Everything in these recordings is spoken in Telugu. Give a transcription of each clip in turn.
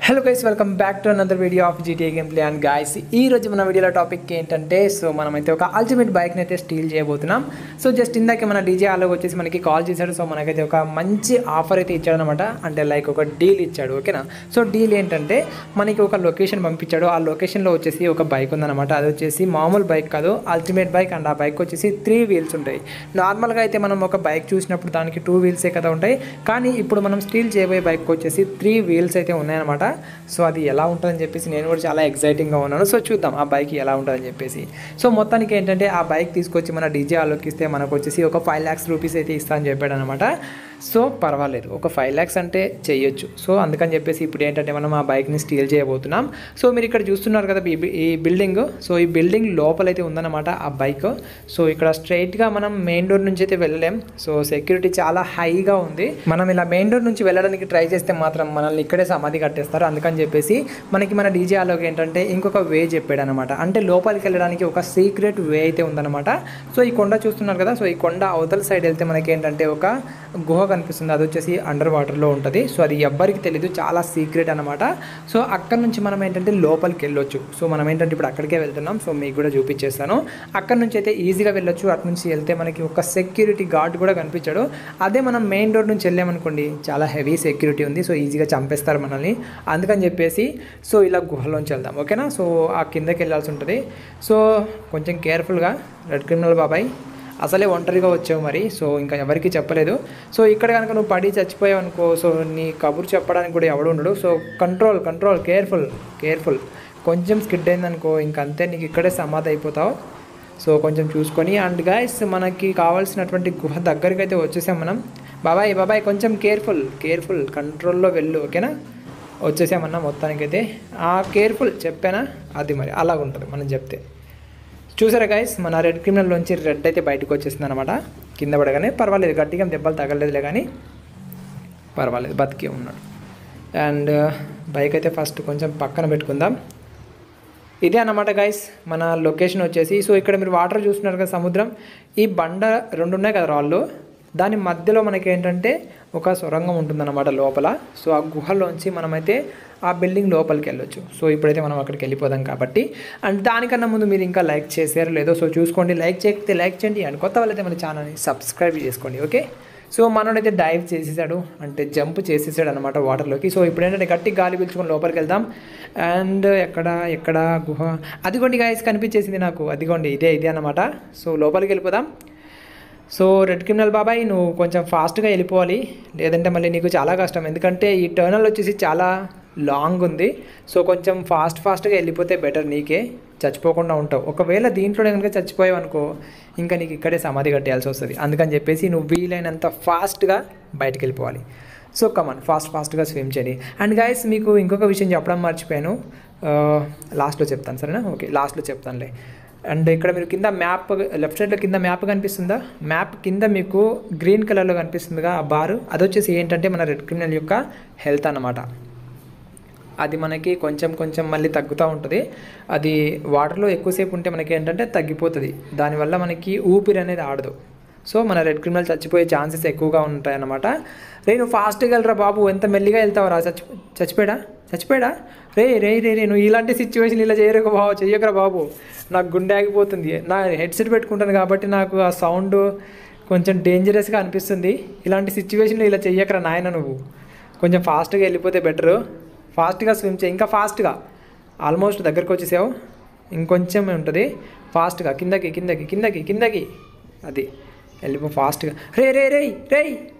Hello guys welcome back to another video of GTA gameplay and guys ఈ రోజు మన వీడియోలో టాపిక్ ఏంటంటే సో మనమైతే ఒక అల్టిమేట్ బైక్ని అయితే స్టీల్ చేయబోతున్నాం సో జస్ట్ ఇందాక మన డీజే ఆలోకి వచ్చేసి మనకి కాల్ చేశాడు సో మనకైతే ఒక మంచి ఆఫర్ అయితే ఇచ్చాడు అనమాట అంటే లైక్ ఒక డీల్ ఇచ్చాడు ఓకేనా సో డీల్ ఏంటంటే మనకి ఒక లొకేషన్ పంపించాడు ఆ లొకేషన్లో వచ్చేసి ఒక బైక్ ఉందన్నమాట అది వచ్చేసి మామూలు బైక్ కాదు అల్టిమేట్ బైక్ అండ్ ఆ బైక్ వచ్చేసి త్రీ వీల్స్ ఉంటాయి నార్మల్గా అయితే మనం ఒక బైక్ చూసినప్పుడు దానికి టూ వీల్సే కదా ఉంటాయి కానీ ఇప్పుడు మనం స్టీల్ చేయబోయే బైక్ వచ్చేసి త్రీ వీల్స్ అయితే ఉన్నాయన్నమాట సో అది ఎలా ఉంటుందని చెప్పేసి నేను కూడా చాలా ఎక్సైటింగ్గా ఉన్నాను సో చూద్దాం ఆ బైక్ ఎలా ఉంటుందని చెప్పేసి సో మొత్తానికి ఏంటంటే ఆ బైక్ తీసుకొచ్చి మన డీజే ఆలోకి ఇస్తే మనకు వచ్చేసి ఒక ఫైవ్ ల్యాక్స్ రూపీస్ అయితే ఇస్తా అని చెప్పాడు అనమాట సో పర్వాలేదు ఒక ఫైవ్ ల్యాక్స్ అంటే చేయొచ్చు సో అందుకని చెప్పేసి ఇప్పుడు ఏంటంటే మనం ఆ బైక్ని స్టీల్ చేయబోతున్నాం సో మీరు ఇక్కడ చూస్తున్నారు కదా ఈ బి- ఈ బిల్డింగ్ సో ఈ బిల్డింగ్ లోపలైతే ఉందన్నమాట ఆ బైక్ సో ఇక్కడ స్ట్రైట్గా మనం మెయిన్ డోర్ నుంచి అయితే వెళ్ళలేం సో సెక్యూరిటీ చాలా హైగా ఉంది మనం ఇలా మెయిన్ డోర్ నుంచి వెళ్ళడానికి ట్రై చేస్తే మాత్రం మనల్ని ఇక్కడే సమాధి కట్టేస్తారు అందుకని చెప్పేసి మనకి మన డీజే ఆలోకి ఏంటంటే ఇంకొక వే చెప్పాడు అనమాట అంటే లోపలికి వెళ్ళడానికి ఒక సీక్రెట్ వే అయితే ఉందన్నమాట సో ఈ కొండ చూస్తున్నారు కదా సో ఈ కొండ అవతల సైడ్ వెళ్తే మనకి ఏంటంటే ఒక గుహ కనిపిస్తుంది అది వచ్చేసి అండర్ వాటర్లో ఉంటుంది సో అది ఎవ్వరికి తెలియదు చాలా సీక్రెట్ అనమాట సో అక్కడ నుంచి మనం ఏంటంటే లోపలికి వెళ్ళొచ్చు సో మనం ఏంటంటే ఇప్పుడు అక్కడికే వెళ్తున్నాం సో మీకు కూడా చూపించేస్తాను అక్కడ నుంచి అయితే ఈజీగా వెళ్ళొచ్చు అటు నుంచి వెళ్తే మనకి ఒక సెక్యూరిటీ గార్డ్ కూడా కనిపించాడు అదే మనం మెయిన్ డోర్ నుంచి వెళ్ళామనుకోండి చాలా హెవీ సెక్యూరిటీ ఉంది సో ఈజీగా చంపేస్తారు మనల్ని అందుకని చెప్పేసి సో ఇలా గుహలోంచి వెళ్దాం ఓకేనా సో ఆ కిందకి వెళ్ళాల్సి ఉంటుంది సో కొంచెం కేర్ఫుల్గా రెడ్ క్రిమినల్ బాబాయ్ అసలే ఒంటరిగా వచ్చావు మరి సో ఇంకా ఎవరికి చెప్పలేదు సో ఇక్కడ కనుక నువ్వు పడి చచ్చిపోయావు అనుకో సో నీ కబురు చెప్పడానికి కూడా ఎవడు ఉండడు so control control careful careful కొంచెం స్కిడ్ అయిందనుకో ఇంక అంతే నీకు ఇక్కడే సమాధి అయిపోతావు సో కొంచెం చూసుకొని అండ్ గాయస్ మనకి కావాల్సినటువంటి గుహ దగ్గరికి అయితే వచ్చేసాం మనం బాబాయ్ బాబాయ్ కొంచెం కేర్ఫుల్ కేర్ఫుల్ కంట్రోల్లో వెళ్ళు ఓకేనా వచ్చేసామన్నా మొత్తానికైతే ఆ కేర్ఫుల్ చెప్పానా అది మరి అలాగ ఉంటుంది మనం చెప్తే చూసారా గైస్ మన రెడ్ క్రిమినల్లోంచి రెడ్ అయితే బయటకు వచ్చేసింది అనమాట కింద పడగానే పర్వాలేదు గట్టిగా దెబ్బలు తగలేదులే కానీ పర్వాలేదు బతికే ఉన్నాడు అండ్ బైక్ అయితే ఫస్ట్ కొంచెం పక్కన పెట్టుకుందాం ఇదే అన్నమాట గైస్ మన లొకేషన్ వచ్చేసి సో ఇక్కడ మీరు వాటర్ చూస్తున్నారు కదా సముద్రం ఈ బండ రెండు ఉన్నాయి కదా రాళ్ళు దాని మధ్యలో మనకి ఏంటంటే ఒక సొరంగం ఉంటుందన్నమాట లోపల సో ఆ గుహలోంచి మనమైతే ఆ బిల్డింగ్ లోపలికి వెళ్ళొచ్చు సో ఇప్పుడైతే మనం అక్కడికి వెళ్ళిపోదాం కాబట్టి అండ్ దానికన్నా ముందు మీరు ఇంకా లైక్ చేశారు లేదో సో చూసుకోండి లైక్ చేయకపోతే లైక్ చేయండి అండ్ కొత్త వాళ్ళైతే మన ఛానల్ని సబ్స్క్రైబ్ చేసుకోండి ఓకే సో మనోడైతే డైవ్ చేసేసాడు అంటే జంప్ చేసేసాడు అనమాట వాటర్లోకి సో ఇప్పుడు ఏంటంటే గట్టి గాలి పీల్చుకొని లోపలికి వెళ్దాం అండ్ ఎక్కడ ఎక్కడ గుహ అదిగోండి గాయస్ కనిపించేసింది నాకు అదిగోండి ఇదే ఇదే అనమాట సో లోపలికి వెళ్ళిపోదాం సో రెడ్ క్రిమినల్ బాబాయ్ నువ్వు కొంచెం ఫాస్ట్గా వెళ్ళిపోవాలి లేదంటే మళ్ళీ నీకు చాలా కష్టం ఎందుకంటే ఈ టర్నల్ వచ్చేసి చాలా లాంగ్ ఉంది సో కొంచెం ఫాస్ట్ ఫాస్ట్గా వెళ్ళిపోతే బెటర్ నీకే చచ్చిపోకుండా ఉంటావు ఒకవేళ దీంట్లో కనుక చచ్చిపోయావు అనుకో ఇంకా నీకు ఇక్కడే సమాధి కట్టేయాల్సి వస్తుంది అందుకని చెప్పేసి నువ్వు వీలైనంత ఫాస్ట్గా బయటకు వెళ్ళిపోవాలి సో కమన్ ఫాస్ట్ ఫాస్ట్గా స్విమ్ చేయండి అండ్ గాయస్ మీకు ఇంకొక విషయం చెప్పడం మర్చిపోయాను లాస్ట్లో చెప్తాను సరేనా ఓకే లాస్ట్లో చెప్తానులే అండ్ ఇక్కడ మీరు కింద మ్యాప్ లెఫ్ట్ సైడ్లో కింద మ్యాప్ కనిపిస్తుందా మ్యాప్ కింద మీకు గ్రీన్ కలర్లో కనిపిస్తుందిగా ఆ బారు అది వచ్చేసి ఏంటంటే మన రెడ్ క్రిమినల్ యొక్క హెల్త్ అన్నమాట అది మనకి కొంచెం కొంచెం మళ్ళీ తగ్గుతూ ఉంటుంది అది వాటర్లో ఎక్కువసేపు ఉంటే మనకి ఏంటంటే తగ్గిపోతుంది దానివల్ల మనకి ఊపిరి అనేది ఆడదు సో మన రెడ్ క్రిమినల్ చచ్చిపోయే ఛాన్సెస్ ఎక్కువగా ఉంటాయి అన్నమాట రే నువ్వు ఫాస్ట్గా వెళ్ళరా బాబు ఎంత మెల్లిగా వెళ్తావురా చచ్చి చచ్చిపోయాడా చచ్చిపోయాడా రే రే రే రే నువ్వు ఇలాంటి సిచ్యువేషన్ ఇలా చేయరకు బాబు చెయ్యకరా బాబు నాకు గుండె ఆగిపోతుంది నా హెడ్సెట్ పెట్టుకుంటాను కాబట్టి నాకు ఆ సౌండ్ కొంచెం డేంజరస్గా అనిపిస్తుంది ఇలాంటి సిచ్యువేషన్లో ఇలా చెయ్యకరా నాయన నువ్వు కొంచెం ఫాస్ట్గా వెళ్ళిపోతే బెటరు ఫాస్ట్గా స్విమ్ చేయి ఇంకా ఫాస్ట్గా ఆల్మోస్ట్ దగ్గరకు వచ్చేసావు ఇంకొంచెం ఉంటుంది ఫాస్ట్గా కిందకి కిందకి కిందకి కిందకి అది వెళ్ళిపో ఫాస్ట్గా రే రే రే రే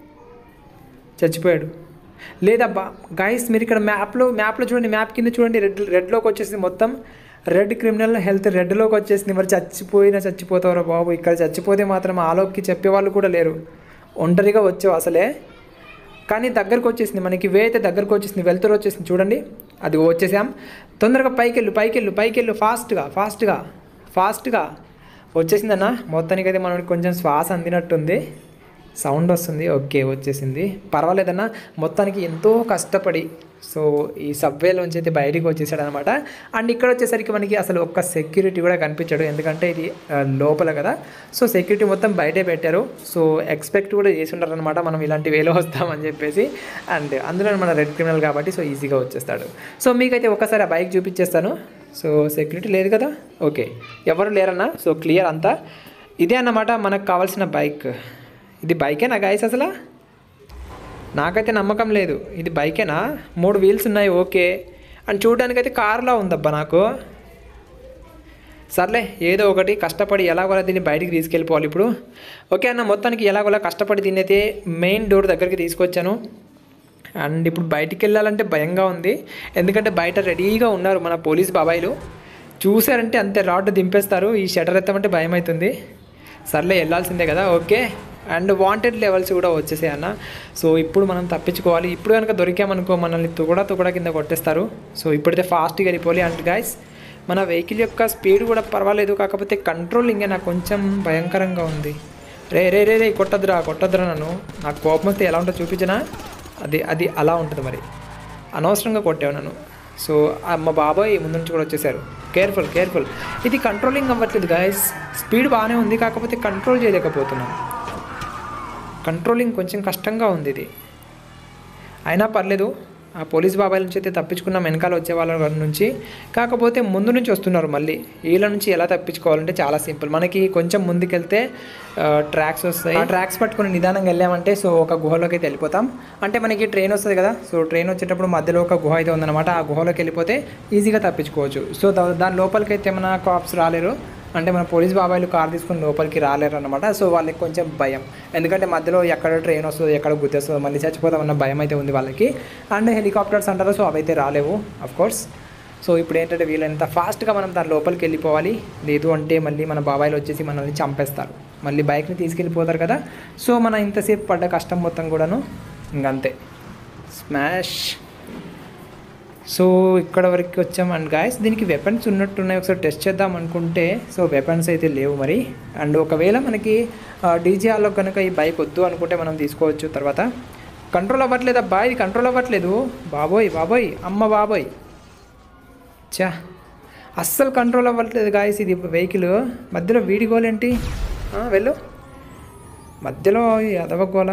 చచ్చిపోయాడు లేదబ్బా గైస్ మీరు ఇక్కడ మ్యాప్లో మ్యాప్లో చూడండి మ్యాప్ కింద చూడండి రెడ్ రెడ్లోకి వచ్చేసింది మొత్తం రెడ్ క్రిమినల్ హెల్త్ రెడ్లోకి వచ్చేసింది మరి చచ్చిపోయినా చచ్చిపోతావురా బాబు ఇక్కడ చచ్చిపోతే మాత్రం ఆలోకి చెప్పేవాళ్ళు కూడా లేరు ఒంటరిగా వచ్చావు అసలే కానీ దగ్గరకు వచ్చేసింది మనకి వే అయితే దగ్గరకు వచ్చేసింది వెళ్తురు వచ్చేసింది చూడండి అది వచ్చేసాం తొందరగా పైకి వెళ్ళు పైకి వెళ్ళు పైకి వెళ్ళు ఫాస్ట్గా ఫాస్ట్గా ఫాస్ట్గా వచ్చేసిందన్న మొత్తానికి అయితే మనకి కొంచెం శ్వాస అందినట్టుంది సౌండ్ వస్తుంది ఓకే వచ్చేసింది పర్వాలేదన్నా మొత్తానికి ఎంతో కష్టపడి సో ఈ సబ్వేలోంచి అయితే బయటికి వచ్చేసాడు అనమాట అండ్ ఇక్కడ వచ్చేసరికి మనకి అసలు ఒక్క సెక్యూరిటీ కూడా కనిపించాడు ఎందుకంటే ఇది ఆ, లోపల కదా సో సెక్యూరిటీ మొత్తం బయటే పెట్టారు సో ఎక్స్పెక్ట్ కూడా చేసి ఉంటారు అనమాట మనం ఇలాంటి వేలో వస్తామని చెప్పేసి అండ్ అందులో మన రెడ్ క్రిమినల్ కాబట్టి సో ఈజీగా వచ్చేస్తాడు సో మీకైతే ఒకసారి ఆ బైక్ చూపించేస్తాను సో సెక్యూరిటీ లేదు కదా ఓకే ఎవరు లేరన్నా సో క్లియర్ అంతా ఇదే అన్నమాట మనకు కావాల్సిన బైక్ ఇది బైకేనా గాయస్ అసలు నాకైతే నమ్మకం లేదు ఇది బైకేనా మూడు వీల్స్ ఉన్నాయి ఓకే అండ్ చూడడానికి అయితే కార్లా ఉందబ్బా నాకు సర్లే ఏదో ఒకటి కష్టపడి ఎలాగోలా దీన్ని బయటికి తీసుకెళ్ళిపోవాలి ఇప్పుడు ఓకే అన్న మొత్తానికి ఎలాగోలా కష్టపడి దీన్ని అయితే మెయిన్ డోర్ దగ్గరికి తీసుకొచ్చాను అండ్ ఇప్పుడు బయటికి వెళ్ళాలంటే భయంగా ఉంది ఎందుకంటే బయట రెడీగా ఉన్నారు మన పోలీస్ బాబాయిలు చూసారంటే అంతే రాడ్ దింపేస్తారు ఈ షటర్ ఎత్తామంటే భయం అవుతుంది సర్లే వెళ్ళాల్సిందే కదా ఓకే అండ్ వాంటెడ్ లెవెల్స్ కూడా వచ్చేసాయి అన్న సో ఇప్పుడు మనం తప్పించుకోవాలి ఇప్పుడు కనుక దొరికామనుకో మనల్ని తుగడా తుగడా కింద కొట్టేస్తారు సో ఇప్పుడైతే ఫాస్ట్గా వెళ్ళిపోవాలి అండ్ గాయస్ మన వెహికల్ యొక్క స్పీడ్ కూడా పర్వాలేదు కాకపోతే కంట్రోలింగే నాకు కొంచెం భయంకరంగా ఉంది రే రే రే రే కొట్టద్దురా కొట్టద్దురా నన్ను నాకు కోపం వస్తే ఎలా ఉంటుందో చూపించనా అది అది అలా ఉంటుంది మరి అనవసరంగా కొట్టావు నన్ను సో ఆ మా బాబాయ్ ముందు నుంచి కూడా వచ్చేసారు కేర్ఫుల్ కేర్ఫుల్ ఇది కంట్రోలింగ్ అవ్వట్లేదు గాయస్ స్పీడ్ బాగానే ఉంది కాకపోతే కంట్రోల్ చేయలేకపోతున్నాను కంట్రోలింగ్ కొంచెం కష్టంగా ఉంది ఇది అయినా పర్లేదు ఆ పోలీస్ బాబాయ్ నుంచి అయితే తప్పించుకున్నాం వెనకాల వచ్చే వాళ్ళ నుంచి కాకపోతే ముందు నుంచి వస్తున్నారు మళ్ళీ వీళ్ళ నుంచి ఎలా తప్పించుకోవాలంటే చాలా సింపుల్ మనకి కొంచెం ముందుకెళ్తే ట్రాక్స్ వస్తాయి ఆ ట్రాక్స్ పట్టుకుని నిదానంగా వెళ్ళామంటే సో ఒక గుహలోకి అయితే వెళ్ళిపోతాం అంటే మనకి ట్రైన్ వస్తుంది కదా సో ట్రైన్ వచ్చేటప్పుడు మధ్యలో ఒక గుహ అయితే ఉందన్నమాట ఆ గుహలోకి వెళ్ళిపోతే ఈజీగా తప్పించుకోవచ్చు సో దా- దాని లోపలికి అయితే మన కాప్స్ రాలేరు అంటే మన పోలీస్ బాబాయిలు కార్ తీసుకుని లోపలికి రాలేరు అనమాట సో వాళ్ళకి కొంచెం భయం ఎందుకంటే మధ్యలో ఎక్కడ ట్రైన్ వస్తుందో ఎక్కడ గుద్దేస్తుందో మళ్ళీ చచ్చిపోతామన్న భయం అయితే ఉంది వాళ్ళకి అండ్ హెలికాప్టర్స్ అంటారు సో అవైతే రాలేవు అఫ్ కోర్స్ సో ఇప్పుడు ఏంటంటే వీళ్ళంత ఫాస్ట్గా మనం దాని లోపలికి వెళ్ళిపోవాలి లేదు అంటే మళ్ళీ మన బాబాయిలు వచ్చేసి మనల్ని చంపేస్తారు మళ్ళీ బైక్ని తీసుకెళ్ళిపోతారు కదా సో మన ఇంతసేపు పడ్డ కష్టం మొత్తం కూడాను ఇంకంతే స్మాష్ సో ఇక్కడ వరకు వచ్చాం అండ్ గాయస్ దీనికి వెపన్స్ ఉన్నట్టున్నాయి ఒకసారి టెస్ట్ చేద్దాం అనుకుంటే సో వెపన్స్ అయితే లేవు మరి అండ్ ఒకవేళ మనకి డీజేఆర్లో కనుక ఈ బైక్ వద్దు అనుకుంటే మనం తీసుకోవచ్చు తర్వాత కంట్రోల్ అవ్వట్లేదు అబ్బా ఇది కంట్రోల్ అవ్వట్లేదు బాబోయ్ బాబోయ్ అమ్మ బాబోయ్ చా అస్సలు కంట్రోల్ అవ్వట్లేదు గాయస్ ఇది వెహికల్ మధ్యలో వీడి గోల్ ఏంటి ఆ, వెళ్ళు మధ్యలో ఈ అదవ గోల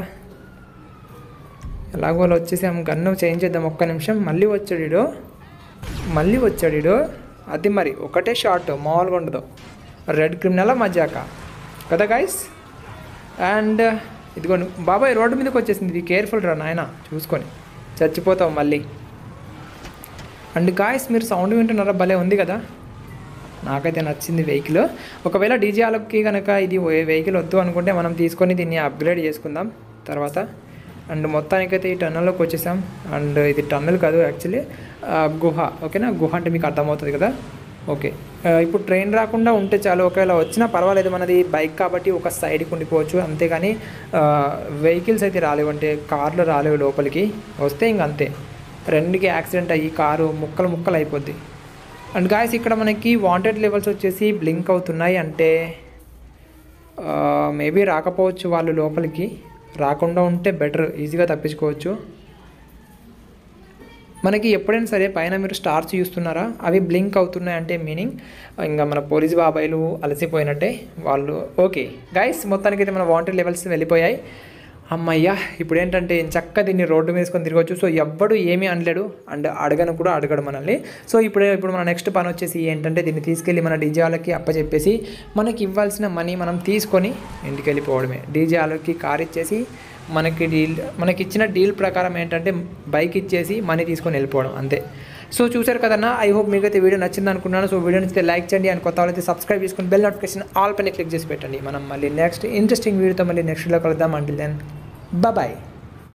ఎలాగో అలా వచ్చేసాం గన్ను చేంజ్ చేద్దాం ఒక్క నిమిషం మళ్ళీ వచ్చాడు ఈడు. మళ్ళీ వచ్చాడు ఈడు. అది మరి ఒకటే షాట్ మామూలుగా ఉండదు రెడ్ క్రిమినల్ మజాక కదా గాయస్ అండ్ ఇదిగోండి బాబాయ్ రోడ్డు మీదకి వచ్చేసింది ఇది కేర్ఫుల్ రా నాయన చూసుకొని చచ్చిపోతావు మళ్ళీ అండ్ గాయస్ మీరు సౌండ్ వింటున్నారా భలే ఉంది కదా నాకైతే నచ్చింది వెహికల్ ఒకవేళ డీజేఆర్కి కనుక ఇది వెహికల్ వద్దు అనుకుంటే మనం తీసుకొని దీన్ని అప్గ్రేడ్ చేసుకుందాం తర్వాత అండ్ మొత్తానికైతే ఈ టన్నల్లోకి వచ్చేసాం అండ్ ఇది టన్నల్ కాదు యాక్చువల్లీ గుహ ఓకేనా గుహ అంటే మీకు అర్థమవుతుంది కదా ఓకే ఆ, ఇప్పుడు ట్రైన్ రాకుండా ఉంటే చాలు ఒకవేళ వచ్చినా పర్వాలేదు మనది బైక్ కాబట్టి ఒక సైడ్కి ఉండిపోవచ్చు అంతేగాని వెహికల్స్ అయితే రాలేవు అంటే కార్లు రాలేవు లోపలికి వస్తే ఇంక అంతే రెండుకి యాక్సిడెంట్ అయ్యి కారు ముక్కలు ముక్కలు అయిపోద్ది అండ్ గాయస్ ఇక్కడ మనకి వాంటెడ్ లెవెల్స్ వచ్చేసి బ్లింక్ అవుతున్నాయి అంటే మేబీ రాకపోవచ్చు వాళ్ళు లోపలికి రాకుండా ఉంటే బెటర్ ఈజీగా తప్పించుకోవచ్చు మనకి ఎప్పుడైనా సరే పైన మీరు స్టార్స్ చూస్తున్నారా అవి బ్లింక్ అవుతున్నాయి అంటే మీనింగ్ ఇంకా మన పోలీస్ బాబాయిలు అలసిపోయినట్టే వాళ్ళు ఓకే గైస్ మొత్తానికైతే మన వాంటెడ్ లెవెల్స్ వెళ్ళిపోయాయి అమ్మయ్యా ఇప్పుడు ఏంటంటే చక్కగా దీన్ని రోడ్డు మీద వేసుకొని తిరగవచ్చు సో ఎవ్వడు ఏమీ అనలేడు అండ్ అడగను కూడా అడగడు మనల్ని సో ఇప్పుడు ఇప్పుడు మన నెక్స్ట్ పని వచ్చేసి ఏంటంటే దీన్ని తీసుకెళ్ళి మన డీజే వాళ్ళకి అప్పచెప్పేసి మనకి ఇవ్వాల్సిన మనీ మనం తీసుకొని ఇంటికి వెళ్ళిపోవడమే డీజే వాళ్ళకి కార్ ఇచ్చేసి మనకి డీల్ మనకి ఇచ్చిన డీల్ ప్రకారం ఏంటంటే బైక్ ఇచ్చేసి మనీ తీసుకొని వెళ్ళిపోవడం అంతే సో చూసారు కదన్నా ఐ హోప్ మీకైతే వీడియో నచ్చింది అనుకున్నాను సో వీడియో నచ్చితే లైక్ చేయండి అండ్ కొత్త వాళ్ళైతే సబ్స్క్రైబ్ చేసుకుని బెల్ నోటిఫికేషన్ ఆల్ పైన క్లిక్ చేసి పెట్టండి మనం మళ్ళీ నెక్స్ట్ ఇంట్రెస్టింగ్ వీడియోతో మళ్ళీ నెక్స్ట్ వీడియో కలుద్దాం అంటిల్ దెన్ బాయ్